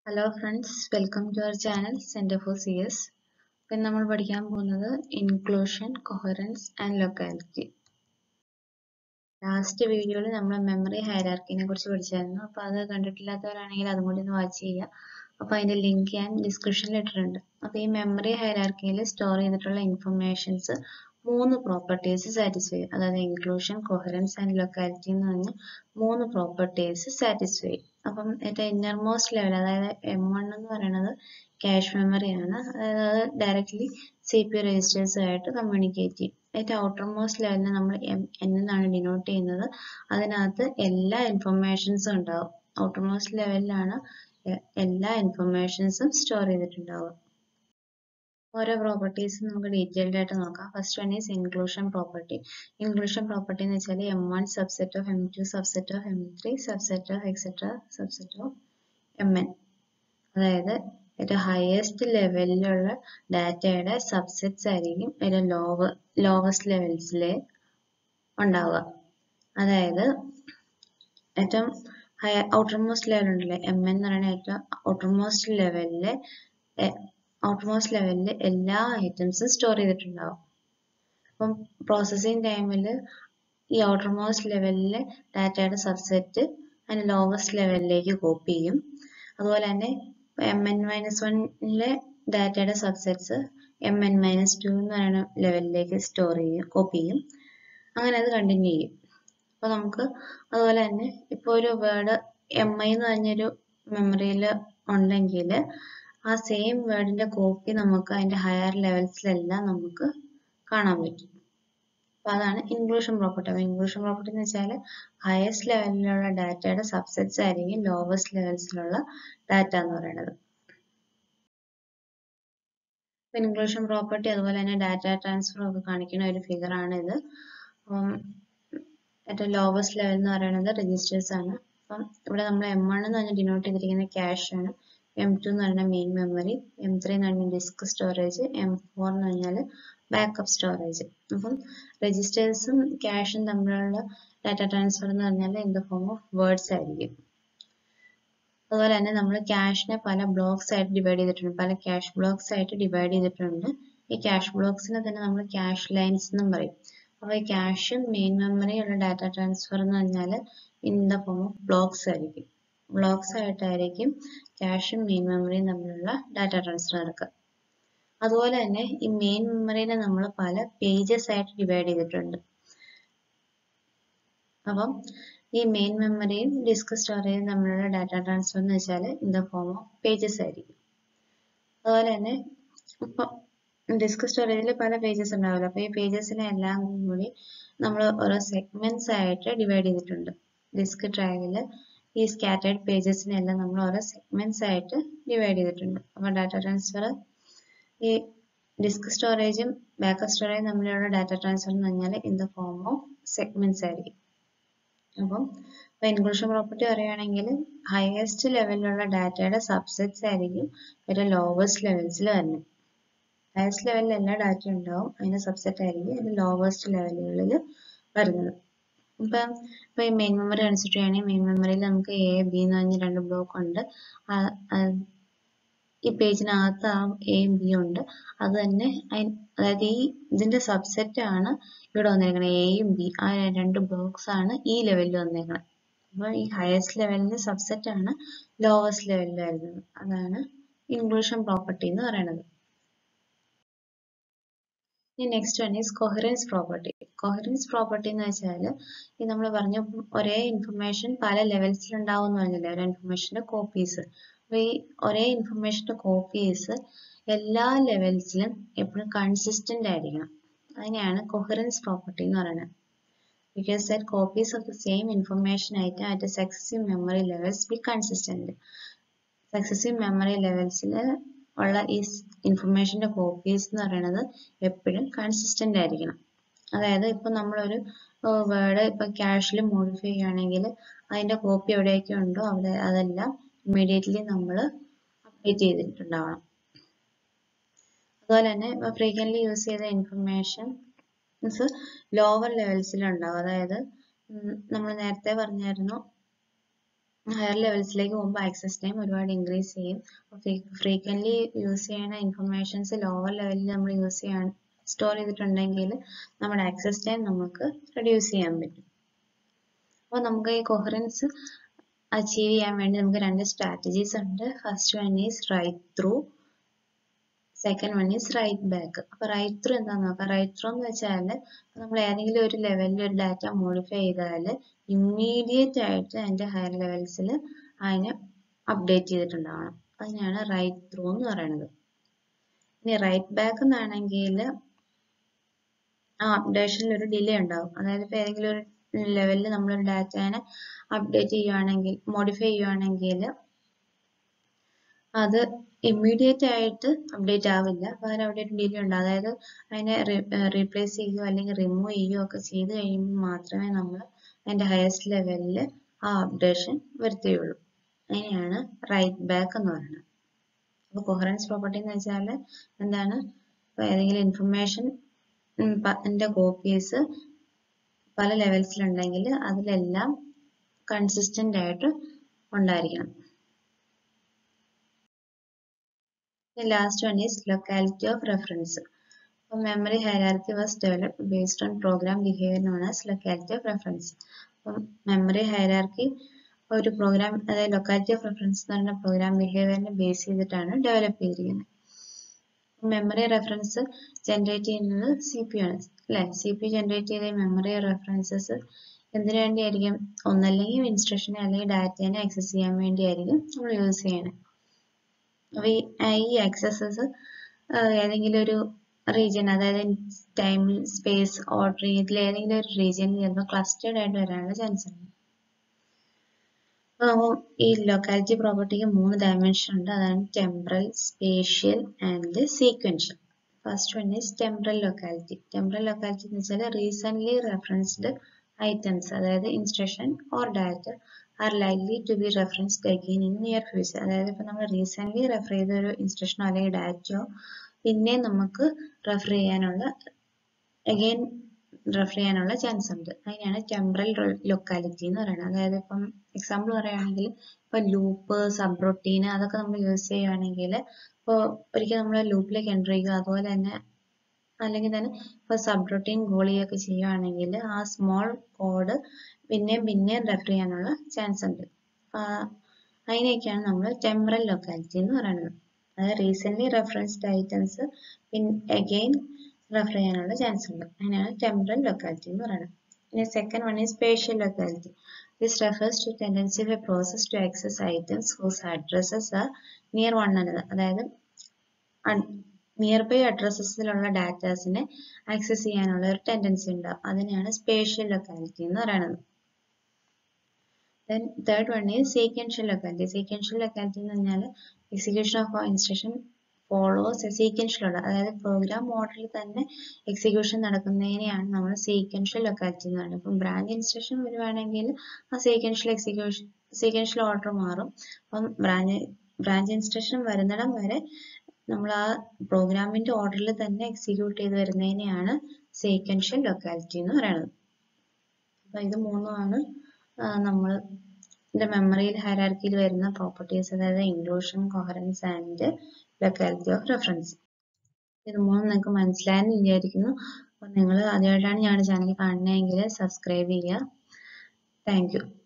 Hello friends welcome to our channel centre for C S ഇപ്പം നമ്മൾ പഠിക്കാൻ പോകുന്നത് inclusion coherence and locality last വീഡിയോയിൽ നമ്മൾ മെമ്മറി ഹൈറാർക്കിനെ കുറിച്ച് പഠിച്ചായിരുന്നു അപ്പോൾ അത് കണ്ടിട്ടില്ലാത്തവരാണെങ്കിൽ അതും കൂടി ഒന്ന് വാച്ച് ചെയ്യുക അപ്പോൾ അതിൻ്റെ ലിങ്ക് ഞാൻ ഡിസ്ക്രിപ്ഷനിൽ ഇട്ടിട്ടുണ്ട് അപ്പോൾ ഈ മെമ്മറി ഹൈറാർക്കിയിൽ സ്റ്റോർ ചെയ്തിട്ടുള്ള ഇൻഫർമേഷൻസ് മൂന്ന് പ്രോപ്പർട്ടീസ് സാറ്റിസ്ഫൈ ചെയ്യും അതായത് ഇൻക്ലൂഷൻ കൊഹറൻസ് ആൻഡ് ലൊക്കാലിറ്റി എന്ന് പറഞ്ഞ മൂന്ന് പ്രോപ്പർട്ടീസ് സാറ്റിസ്ഫൈ ചെയ്യും അപ്പം ഏറ്റവും ഇന്നർമോസ്റ്റ് ലെവൽ അതായത് എം വൺ എന്ന് പറയുന്നത് ക്യാഷ് മെമ്മറിയാണ് അതായത് അത് ഡയറക്റ്റ്ലി സി പി രജിസ്റ്റേഴ്സ് ആയിട്ട് കമ്മ്യൂണിക്കേറ്റ് ചെയ്യും ഏറ്റവും ഔട്ടർ മോസ്റ്റ് ലെവലിനെ നമ്മൾ എം എൻ എന്നാണ് ഡിനോട്ട് ചെയ്യുന്നത് അതിനകത്ത് എല്ലാ ഇൻഫർമേഷൻസും ഉണ്ടാവും ഔട്ടർ മോസ്റ്റ് ലെവലിലാണ് എല്ലാ ഇൻഫർമേഷൻസും സ്റ്റോർ ചെയ്തിട്ടുണ്ടാവുക ഓരോ പ്രോപ്പർട്ടീസും നമുക്ക് ഡീറ്റെയിൽഡ് ആയിട്ട് നോക്കാം first one is inclusion property inclusion property എന്ന് വെച്ചാൽ M one subset of M two subset of M three subset of etcetera subset of M N അതായത് ഏറ്റവും ഹയസ്റ്റ് ലെവലിലുള്ള ഡാറ്റയുടെ സബ്സെറ്റ്സ് ആയിരിക്കും ഏറ്റവും ലോവ ലോവസ്റ്റ് ലെവൽസിൽ ഉണ്ടാവുക അതായത് ഏറ്റവും ഹയ ഔട്ടർമോസ്റ്റ് ലെവൽ ഉണ്ടല്ലേ എം എൻ എന്ന് പറയുന്ന ഏറ്റവും ഔട്ടർമോസ്റ്റ് ലെവലിലെ ഔട്ടർമോസ്റ്റ് ലെവലിൽ എല്ലാ ഐറ്റംസും സ്റ്റോർ ചെയ്തിട്ടുണ്ടാവും അപ്പം പ്രോസസ്സിങ് ടൈമിൽ ഈ ഔട്ടർമോസ്റ്റ് ലെവലിലെ ഡാറ്റയുടെ സബ്സെറ്റ് അതിന് ലോവസ്റ്റ് ലെവലിലേക്ക് കോപ്പി ചെയ്യും അതുപോലെ തന്നെ എം എൻ മൈനസ് വണ്ണിലെ ഡാറ്റയുടെ subsets M N minus two എന്ന് പറയുന്ന ലെവലിലേക്ക് സ്റ്റോർ ചെയ്യും കോപ്പി ചെയ്യും അങ്ങനെ അത് കണ്ടിന്യൂ ചെയ്യും അപ്പോൾ നമുക്ക് അതുപോലെ തന്നെ ഇപ്പോൾ ഒരു വേർഡ് എം ഐ എന്ന് പറഞ്ഞൊരു മെമ്മറിയിൽ ഉണ്ടെങ്കിൽ ആ സെയിം വേർഡിന്റെ കോപ്പി നമുക്ക് അതിന്റെ ഹയർ ലെവൽസിലെല്ലാം നമുക്ക് കാണാൻ പറ്റും അപ്പൊ അതാണ് ഇൻക്ലൂഷൻ പ്രോപ്പർട്ടി അപ്പൊ ഇൻക്ലൂഷൻ പ്രോപ്പർട്ടി എന്ന് വെച്ചാൽ ഹയസ്റ്റ് ലെവലിലുള്ള ഡാറ്റയുടെ സബ്സെറ്റ്സ് ആയിരിക്കും ലോവസ്റ്റ് ലെവൽസിലുള്ള ഡാറ്റ എന്ന് പറയുന്നത് ഇൻക്ലൂഷൻ പ്രോപ്പർട്ടി അതുപോലെ തന്നെ ഡാറ്റ ട്രാൻസ്ഫർ ഒക്കെ കാണിക്കുന്ന ഒരു ഫിഗർ ആണ് ഇത് അപ്പം ഏറ്റവും ലോവസ്റ്റ് ലെവൽ എന്ന് പറയുന്നത് രജിസ്റ്റേഴ്സ് ആണ് അപ്പം ഇവിടെ നമ്മൾ എം വൺ എന്ന് പറഞ്ഞ് ഡിനോട്ട് ചെയ്തിരിക്കുന്ന ക്യാഷ് ആണ് എം ടു എന്ന് പറഞ്ഞാൽ മെയിൻ മെമ്മറി എം ത്രീ എന്ന് പറഞ്ഞാൽ ഡിസ്ക് സ്റ്റോറേജ് എം ഫോർ എന്ന് പറഞ്ഞാൽ ബാക്കപ്പ് സ്റ്റോറേജ് അപ്പം രജിസ്റ്റേഴ്സും ക്യാഷും തമ്മിലുള്ള ഡാറ്റ ട്രാൻസ്ഫർ എന്ന് പറഞ്ഞാൽ in the form of words ആയിരിക്കും അതുപോലെ തന്നെ നമ്മൾ ക്യാഷിനെ പല ബ്ലോക്സ് ആയിട്ട് ഡിവൈഡ് ചെയ്തിട്ടുണ്ട് പല ക്യാഷ് ബ്ലോക്സ് ആയിട്ട് ഡിവൈഡ് ചെയ്തിട്ടുണ്ട് ഈ ക്യാഷ് ബ്ലോക്സിനെ തന്നെ നമ്മൾ ക്യാഷ് ലൈൻസ് എന്നും പറയും അപ്പോൾ ഈ ക്യാഷും മെയിൻ മെമ്മറിയുള്ള ഡാറ്റ ട്രാൻസ്ഫർ എന്ന് പറഞ്ഞാൽ in the form of blocks ആയിരിക്കും ബ്ലോക്സ് ആയിട്ടായിരിക്കും ക്യാഷും മെയിൻ മെമ്മറിയും തമ്മിലുള്ള ഡാറ്റ ട്രാൻസ്ഫർ നടക്കുക അതുപോലെ തന്നെ ഈ മെയിൻ മെമ്മറിനെ നമ്മൾ പല പേജസ് ആയിട്ട് ഡിവൈഡ് ചെയ്തിട്ടുണ്ട് അപ്പം ഈ മെയിൻ മെമ്മറിയും ഡിസ്ക് സ്റ്റോറേജും തമ്മിലുള്ള ഡാറ്റ ട്രാൻസ്ഫർ എന്ന് വെച്ചാൽ in the form of pages ആയിരിക്കും അതുപോലെ തന്നെ ഇപ്പം ഡിസ്ക് സ്റ്റോറേജിൽ പല പേജസ് ഉണ്ടാവില്ല അപ്പോൾ ഈ പേജസിനെ എല്ലാം കൂടി നമ്മൾ ഓരോ സെഗ്മെന്റ്സ് ആയിട്ട് ഡിവൈഡ് ചെയ്തിട്ടുണ്ട് ഡിസ്ക് ഡ്രൈവിൽ ഈ സ്കാറ്റേർഡ് പേജസിനെ എല്ലാം നമ്മൾ ഓരോ സെഗ്മെന്റ്സ് ആയിട്ട് ഡിവൈഡ് ചെയ്തിട്ടുണ്ട് അപ്പോൾ ഡാറ്റ ട്രാൻസ്ഫർ ഈ ഡിസ്ക് സ്റ്റോറേജും ബാക്കപ്പ് സ്റ്റോറേജും തമ്മിലുള്ള ഡാറ്റ ട്രാൻസ്ഫർ എന്ന് പറഞ്ഞാൽ in the form of segments ആയിരിക്കും അപ്പം ഇപ്പോൾ ഇൻക്ലൂഷൻ പ്രോപ്പർട്ടി പറയുകയാണെങ്കിൽ ഹയസ്റ്റ് ലെവലിലുള്ള ഡാറ്റയുടെ സബ്സെറ്റ്സ് ആയിരിക്കും ഏറ്റവും ലോവസ്റ്റ് ലെവൽസിൽ വരുന്നത് ഹയസ്റ്റ് ലെവലിൽ എല്ലാ ഡാറ്റ ഉണ്ടാവും അതിന്റെ സബ്സെറ്റ് ആയിരിക്കും അതിന്റെ ലോവസ്റ്റ് ലെവലുകളിൽ വരുന്നത് ഇപ്പം ഇപ്പൊ ഈ മെയിൻ മെമ്മറി കാണിച്ചിട്ടാണെങ്കിൽ മെയിൻ മെമ്മറിയിൽ നമുക്ക് എ ബി എന്ന് പറഞ്ഞ രണ്ട് ബ്ലോക്ക് ഉണ്ട് ഈ പേജിനകത്ത് ആ എയും ബിയും ഉണ്ട് അത് തന്നെ അതായത് ഈ ഇതിന്റെ സബ്സെറ്റ് ആണ് ഇവിടെ വന്നിരിക്കുന്നത് എയും ബി ആ രണ്ട് ബ്ലോക്സ് ആണ് ഈ ലെവലിൽ വന്നിരിക്കുന്നത് അപ്പൊ ഈ ഹയസ്റ്റ് ലെവലിന്റെ സബ്സെറ്റ് ആണ് ലോവസ്റ്റ് ലെവലിൽ വരുന്നത് അതാണ് ഇൻക്ലൂഷൻ പ്രോപ്പർട്ടി എന്ന് പറയുന്നത് ഇനി next one is coherence property coherence property എന്ന് വെച്ചാൽ ഈ നമ്മൾ പറഞ്ഞു ഒരേ ഇൻഫർമേഷൻ പല ലെവൽസിൽ ഉണ്ടാവും എന്ന് പറഞ്ഞില്ലേ ഒരു ഇൻഫർമേഷന്റെ കോപ്പീസ് അപ്പൊ ഈ ഒരേ ഇൻഫർമേഷന്റെ കോപ്പീസ് എല്ലാ ലെവൽസിലും എപ്പോഴും കൺസിസ്റ്റന്റ് ആയിരിക്കണം അതിനെയാണ് കൊഹറൻസ് പ്രോപ്പർട്ടി എന്ന് പറയുന്നത് because that copies of the same information item at successive memory levels be consistent successive memory ലെവൽസിൽ ഉള്ള ഈ ഇൻഫർമേഷന്റെ കോപ്പീസ് എന്ന് പറയുന്നത് എപ്പോഴും കൺസിസ്റ്റന്റ് ആയിരിക്കണം അതായത് ഇപ്പൊ നമ്മളൊരു വേർഡ് ഇപ്പൊ ക്യാഷിൽ മോഡിഫൈ ചെയ്യുകയാണെങ്കിൽ അതിന്റെ കോപ്പി എവിടെയൊക്കെ ഉണ്ടോ അവിടെ അതെല്ലാം ഇമ്മീഡിയറ്റ്ലി നമ്മൾ അപ്ഡേറ്റ് ചെയ്തിട്ടുണ്ടാവണം അതുപോലെ തന്നെ ഇപ്പൊ ഫ്രീക്വന്റ്ലി യൂസ് ചെയ്ത ഇൻഫർമേഷൻ മീൻസ് ലോവർ ലെവൽസിൽ ഉണ്ടാവും അതായത് നമ്മൾ നേരത്തെ പറഞ്ഞായിരുന്നു ഹയർ ലെവൽസിലേക്ക് പോകുമ്പോൾ ആക്സസ് ടൈം ഒരുപാട് ഇൻക്രീസ് ചെയ്യും ഫ്രീക്വൻ്റ്ലി യൂസ് ചെയ്യുന്ന ഇൻഫർമേഷൻസ് ലോവർ ലെവലിൽ നമ്മൾ യൂസ് ചെയ്യാൻ സ്റ്റോർ ചെയ്തിട്ടുണ്ടെങ്കിൽ നമ്മുടെ ആക്സസ് ടൈം നമുക്ക് റെഡ്യൂസ് ചെയ്യാൻ പറ്റും അപ്പോൾ നമുക്ക് ഈ കൊഹറൻസ് അച്ചീവ് ചെയ്യാൻ വേണ്ടി നമുക്ക് രണ്ട് സ്ട്രാറ്റജീസ് ഉണ്ട് first one is write through second one is write back അപ്പോൾ റൈറ്റ് ത്രൂ എന്താണെന്ന് നോക്കാം റൈറ്റ് ത്രൂ എന്ന് വെച്ചാൽ നമ്മൾ ഏതെങ്കിലും ഒരു ലെവലിൽ ഒരു ഡാറ്റ മോഡിഫൈ ചെയ്താൽ ഇമ്മീഡിയറ്റ് ആയിട്ട് അതിൻ്റെ ഹയർ ലെവൽസിൽ അതിനെ അപ്ഡേറ്റ് ചെയ്തിട്ടുണ്ടാവണം അതിനാണ് റൈറ്റ് ത്രൂ എന്ന് പറയുന്നത് ഇനി റൈറ്റ് ബാക്ക് എന്നാണെങ്കിൽ ആ അപ്ഡേഷനിൽ ഒരു ഡിലേ ഉണ്ടാവും അതായത് ഇപ്പോൾ ഏതെങ്കിലും ഒരു ലെവലിൽ നമ്മൾ ഒരു ഡാറ്റേനെ അപ്ഡേറ്റ് ചെയ്യുവാണെങ്കിൽ മോഡിഫൈ ചെയ്യുവാണെങ്കിൽ അത് ഇമ്മീഡിയറ്റ് ആയിട്ട് അപ്ഡേറ്റ് ആവില്ല പകരം അവിടെ ഒരു ഡിലേ ഉണ്ട് അതായത് അതിനെ റീപ്ലേസ് ചെയ്യുകയോ അല്ലെങ്കിൽ റിമൂവ് ചെയ്യുകയോ ഒക്കെ ചെയ്ത് കഴിയുമ്പോൾ മാത്രമേ നമ്മൾ അതിൻ്റെ ഹയസ്റ്റ് ലെവലിൽ ആ അപ്ഡേഷൻ വരുത്തുകയുള്ളൂ അതിനെയാണ് റൈറ്റ് ബാക്ക് എന്ന് പറയുന്നത് അപ്പോൾ കൊഹറൻസ് പ്രോപ്പർട്ടി എന്ന് വെച്ചാൽ എന്താണ് ഇപ്പോൾ ഏതെങ്കിലും ഇൻഫർമേഷൻ ൻ്റെ കോപ്പീസ് പല ലെവൽസിലുണ്ടെങ്കിൽ അതിലെല്ലാം കൺസിസ്റ്റൻ്റ് ആയിട്ട് ഉണ്ടായിരിക്കണം The last one is locality of reference. A memory hierarchy was developed based on program behavior known as locality of reference. അപ്പം മെമ്മറി ഹൈറാർക്കി ഒരു പ്രോഗ്രാം അതായത് ലൊക്കാലിറ്റി ഓഫ് റെഫറൻസ് എന്ന് പറയുന്ന പ്രോഗ്രാം ബിഹേവിയറിനെ ബേസ് ചെയ്തിട്ടാണ് ഡെവലപ്പ് ചെയ്തിരിക്കുന്നത് മെമ്മറി റെഫറൻസ് ജനറേറ്റ് ചെയ്യുന്നത് C P ആണ് അല്ലേ സി പി ജനറേറ്റ് ചെയ്ത മെമ്മറി റെഫറൻസസ് എന്തിനു വേണ്ടിയായിരിക്കും ഒന്നല്ലെങ്കിൽ ഇൻസ്ട്രക്ഷനെ അല്ലെങ്കിൽ ഡാറ്റേനെ ആക്സസ് ചെയ്യാൻ വേണ്ടിയായിരിക്കും നമ്മൾ യൂസ് ചെയ്യണത് അപ്പോൾ ഈ ആക്സസസ് ഏതെങ്കിലും ഒരു റീജിയൻ അതായത് ടൈം സ്പേസ് ഓർഡർ ഇതിൽ ഏതെങ്കിലും ഒരു റീജിയനിൽ ചിലപ്പോൾ ക്ലസ്റ്റേർഡ് ആയിട്ട് വരാനുള്ള ചാൻസ് ഉണ്ട് അപ്പോൾ ഈ ലൊക്കാലിറ്റി പ്രോപ്പർട്ടിക്ക് മൂന്ന് ഡയമെൻഷൻ ഉണ്ട് അതാണ് temporal spatial and sequential first one is temporal locality temporal locality എന്ന് വെച്ചാൽ റീസെൻ്റ്ലി റെഫറൻസ്ഡ് ഐറ്റംസ് അതായത് instruction or data are likely to be referenced again in near future അതായത് ഇപ്പോൾ നമ്മൾ റീസെൻ്റ്ലി റെഫർ ചെയ്ത ഒരു ഇൻസ്ട്രക്ഷനോ അല്ലെങ്കിൽ ഡാറ്റയോ പിന്നെയും നമുക്ക് റെഫർ ചെയ്യാനുള്ള അഗെയിൻ റെഫർ ചെയ്യാനുള്ള ചാൻസ് ഉണ്ട് അതിനാണ് ടെമ്പറൽ ലൊക്കാലിറ്റി എന്ന് പറയുന്നത് അതായത് ഇപ്പം എക്സാമ്പിൾ പറയുകയാണെങ്കിൽ ഇപ്പോൾ ലൂപ്പ് സബ് റൊട്ടീൻ അതൊക്കെ നമ്മൾ യൂസ് ചെയ്യുകയാണെങ്കിൽ ഇപ്പോൾ ഒരിക്കൽ നമ്മൾ ലൂപ്പിലേക്ക് എൻ്റർ ചെയ്യുക അതുപോലെ തന്നെ അല്ലെങ്കിൽ തന്നെ ഇപ്പോൾ സബ് റൊട്ടീൻ കോൾ ചെയ്യുകയൊക്കെ ചെയ്യുകയാണെങ്കിൽ ആ സ്മോൾ കോഡ് പിന്നെയും പിന്നെയും റെഫർ ചെയ്യാനുള്ള ചാൻസ് ഉണ്ട് അതിനെയൊക്കെയാണ് നമ്മൾ ടെമ്പറൽ ലൊക്കാലിറ്റി എന്ന് പറയുന്നത് അതായത് റീസെൻ്റ്ലി റെഫറൻസ്ഡ് ഐറ്റംസ് പിൻ അഗെയിൻ റെഫർ ചെയ്യാനുള്ള ചാൻസ് ഉണ്ട് അതിനാണ് ടെമ്പറൽ ലൊക്കാലിറ്റി എന്ന് പറയുന്നത് പിന്നെ second one is spatial locality this refers to tendency of a process to access items whose addresses are near one another അതായത് നിയർ ബൈ അഡ്രസ്സസിലുള്ള ഡാറ്റാസിനെ ആക്സസ് ചെയ്യാനുള്ള ഒരു ടെൻഡൻസി ഉണ്ടാവും അതിനെയാണ് സ്പേഷ്യൽ ലൊക്കാലിറ്റി എന്ന് പറയുന്നത് then third one is sequential locality sequential locality എന്ന് പറഞ്ഞാൽ execution of instruction follows A sequential order അതായത് പ്രോഗ്രാം ഓർഡറിൽ തന്നെ എക്സിക്യൂഷൻ നടക്കുന്നതിനെയാണ് നമ്മൾ സീക്വൻഷ്യൽ ലൊക്കാലിറ്റി എന്ന് പറയുന്നത് ഇപ്പം ബ്രാഞ്ച് ഇൻസ്ട്രക്ഷൻ വരുവാണെങ്കിൽ ആ സീക്വൻഷ്യൽ എക്സിക്യൂഷൻ സീക്വൻഷ്യൽ ഓർഡർ മാറും അപ്പം ബ്രാഞ്ച് ബ്രാഞ്ച് ഇൻസ്ട്രക്ഷൻ വരുന്നിടം വരെ നമ്മൾ ആ പ്രോഗ്രാമിന്റെ ഓർഡറിൽ തന്നെ എക്സിക്യൂട്ട് ചെയ്ത് വരുന്നതിനെയാണ് സീക്വൻഷ്യൽ ലൊക്കാലിറ്റി എന്ന് പറയുന്നത് അപ്പൊ ഇത് മൂന്നുമാണ് നമ്മൾ ഇതിന്റെ മെമ്മറിയിൽ ഹൈറാർക്കിയിൽ വരുന്ന പ്രോപ്പർട്ടീസ് അതായത് inclusion coherence and locality of reference ഇത് മൂന്നും നിങ്ങൾക്ക് മനസ്സിലായെന്ന് വിചാരിക്കുന്നു അപ്പോൾ നിങ്ങൾ ആദ്യമായിട്ടാണ് ഞങ്ങളുടെ ചാനൽ കാണുന്നതെങ്കിൽ സബ്സ്ക്രൈബ് ചെയ്യുക താങ്ക് യു